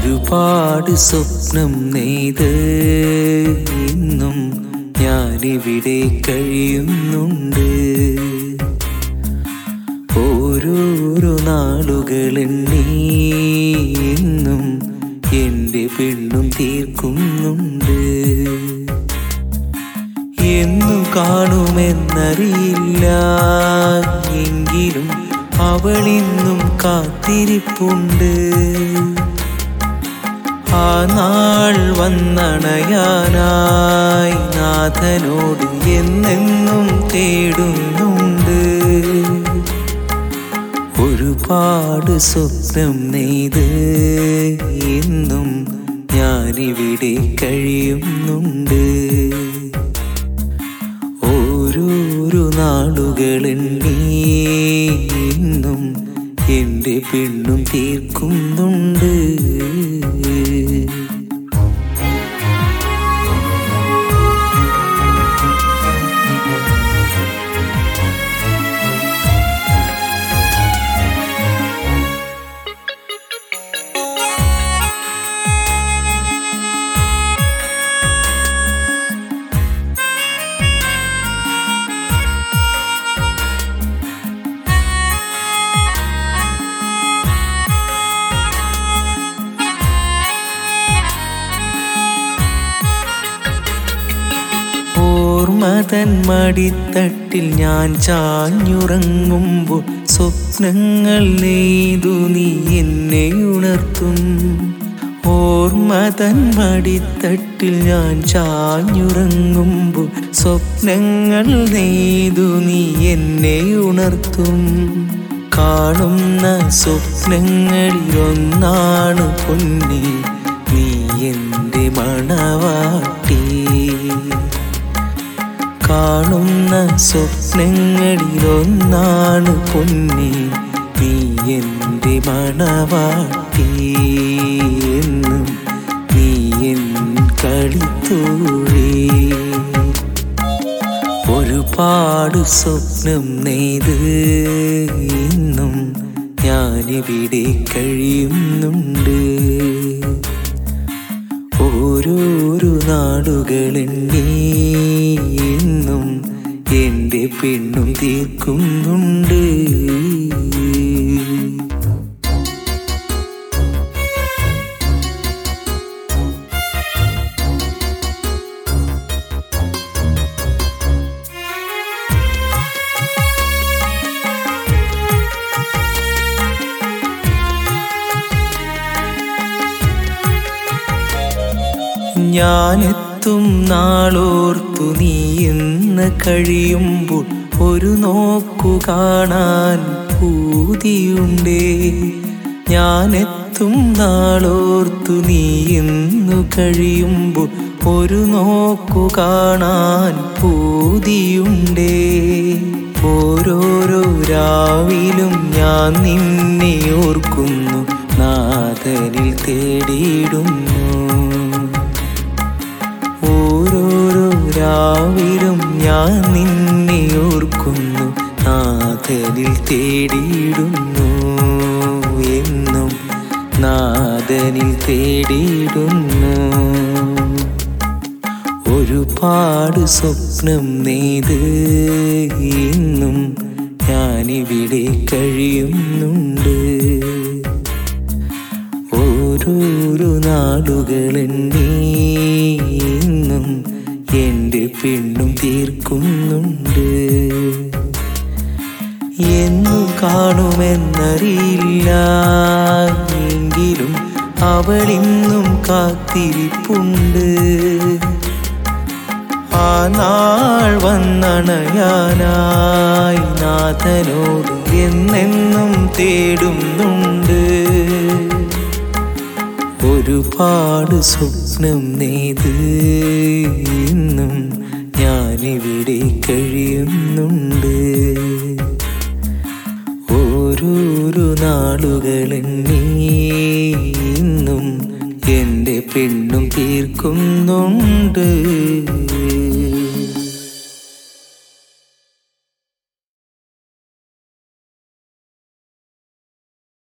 ഒരുപാട് സ്വപ്നം നെയ്ത് ഇന്നും ഞാനിവിടെ കഴിയുന്നുണ്ട് ഓരോരോ നാളുകളെണ്ണി ഇന്നും എൻ്റെ പെണ്ണും തീർക്കുന്നുണ്ട് എന്നു കാണുമെന്നറിയില്ല എങ്കിലും അവളിന്നും കാത്തിരിപ്പുണ്ട് ആ നാൾ വന്നണയാനായി നാഥനോട് എന്നെന്നും തേടുന്നുണ്ട് ഒരുപാട് സ്വപ്നം നെയ്ത് ഇന്നും ഞാനിവിടെ കഴിയുന്നുണ്ട് ഓരോരോ നാളുകളെണ്ണി ഇന്നും എൻ്റെ പെണ്ണും തീർക്കുന്നുണ്ട് ഓർമ്മതൻ മടിത്തട്ടിൽ ഞാൻ ചാഞ്ഞുറങ്ങുമ്പോൾ സ്വപ്നങ്ങൾ നെയ്തു നീ എന്നെ ഉണർത്തും ഓർമ്മതൻ മടിത്തട്ടിൽ ഞാൻ ചാഞ്ഞുറങ്ങുമ്പോൾ സ്വപ്നങ്ങൾ നെയ്തു നീ എന്നെ ഉണർത്തും കാണുന്ന സ്വപ്നങ്ങളിൽ ഒന്നാണ് പൊന്നി നീ എൻ്റെ മണവാട്ടി കാണുന്ന സ്വപ്നങ്ങളിലൊന്നാണ് പൊന്നി നീ എൻ്റെ മണവാട്ടി എന്നും നീ എൻ കളിത്തോഴേ ഒരുപാട് സ്വപ്നം നെയ്ത് ഇന്നും ഞാനിവിടെ കഴിയുന്നുണ്ട് ഓരോരോ നാടുകളെണ്ണി ഇന്നും എൻ്റെ പെണ്ണും തീർക്കുന്നുണ്ട് ഞാനെത്തും നാളോർത്തു നീ ഇന്ന് കഴിയുമ്പോൾ ഒരു നോക്കു കാണാൻ പൂതിയുണ്ടേ ഞാനെത്തും നാളോർത്തു നീ ഇന്നു കഴിയുമ്പോൾ ഒരു നോക്കു കാണാൻ പൂതിയുണ്ടേ ഓരോരോ രാവിലും ഞാൻ നിന്നെ ഓർക്കുന്നു നാഥനിൽ തേടിയിടുന്നു ഓരോരോ രാവിലും ഞാൻ നിന്നെ ഓർക്കുന്നു നാഥനിൽ തേടിയിടുന്നു എന്നും നാഥനിൽ തേടിയിടുന്നു ഒരുപാട് സ്വപ്നം നെയ്ത് ഇന്നും ഞാനിവിടെ കഴിയുന്നുണ്ട് ഓരോരോ നാടുകളെണ്ണി ഇന്നും എൻ്റെ പെണ്ണും തീർക്കുന്നുണ്ട് എന്നു കാണുമെന്നറിയില്ല എങ്കിലും അവളിന്നും കാത്തിരിപ്പുണ്ട് ആ നാൾ വന്നണയാനായി നാഥനോട് എന്നെന്നും തേടുന്നുണ്ട് ഒരുപാട് സ്വപ്നം നെയ്ത് ഇന്നും ഞാനിവിടെ കഴിയുന്നുണ്ട് ഓരോരോ നാളുകളെണ്ണി ഇന്നും എൻ്റെ പെണ്ണും തീർക്കുന്നുണ്ട്